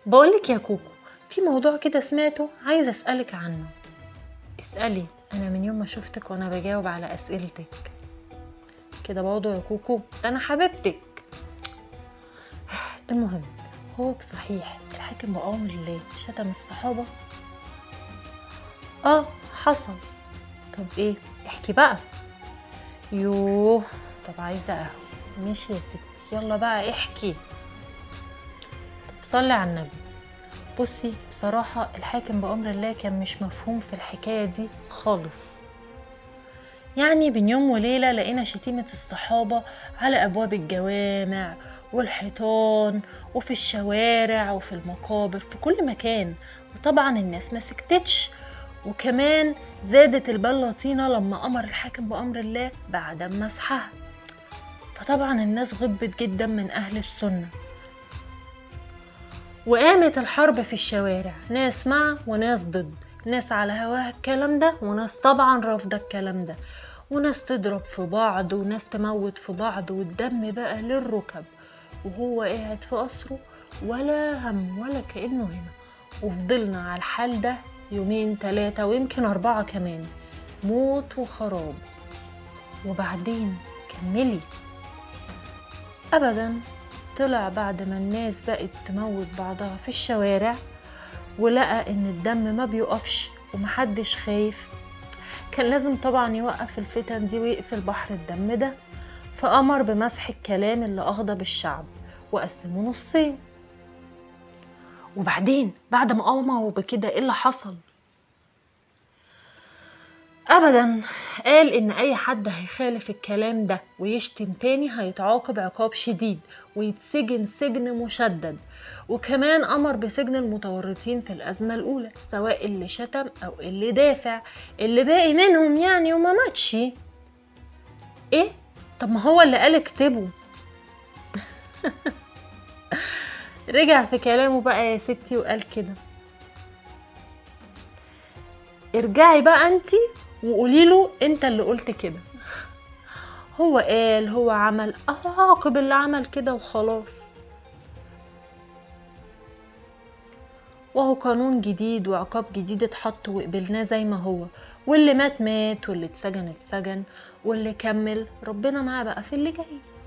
بقولك يا كوكو في موضوع كده سمعته عايزة أسألك عنه اسألي أنا من يوم ما شفتك وأنا بجاوب على أسئلتك كده برضه يا كوكو ده أنا حبيبتك المهم هو بصحيح الحاكم بأمر الله شتم الصحابة اه حصل طب ايه احكي بقى يوه طب عايزة قهوة ماشي يا ستي يلا بقى احكي طب صلي على النبي بصي بصراحة الحاكم بأمر الله كان مش مفهوم في الحكاية دي خالص يعني بين يوم وليلة لقينا شتيمة الصحابة على أبواب الجوامع والحيطان وفي الشوارع وفي المقابر في كل مكان وطبعا الناس ما سكتتش وكمان زادت البلة طينة لما أمر الحاكم بأمر الله بعدم مسحها فطبعا الناس غضبت جدا من أهل السنة وقامت الحرب في الشوارع ناس مع وناس ضد ناس على هواها الكلام ده وناس طبعا رافضة الكلام ده وناس تضرب في بعض وناس تموت في بعض والدم بقى للركب وهو قاعد في قصره ولا هم ولا كأنه هنا وفضلنا على الحال ده يومين تلاتة ويمكن أربعة كمان موت وخراب وبعدين كملي أبدا طلع بعد ما الناس بقت تموت بعضها في الشوارع ولقى ان الدم ما بيقفش ومحدش خايف كان لازم طبعا يوقف الفتن دي ويقفل بحر الدم ده فأمر بمسح الكلام اللي أغضب الشعب وقسمه نصين وبعدين بعد ما أمروا بكده ايه اللي حصل ابدا قال ان اي حد هيخالف الكلام ده ويشتم تاني هيتعاقب عقاب شديد ويتسجن سجن مشدد وكمان امر بسجن المتورطين في الازمه الاولى سواء اللي شتم او اللي دافع اللي باقي منهم يعني وما ماتش ايه طب ما هو اللي قال اكتبه رجع في كلامه بقى يا ستي وقال كده ارجعي بقى انتي وقولي له انت اللي قلت كده هو قال هو عمل اهو عاقب اللي عمل كده وخلاص وهو قانون جديد وعقاب جديد اتحط وقبلناه زي ما هو واللي مات مات واللي اتسجن اتسجن واللي كمل ربنا معاه بقى في اللي جاي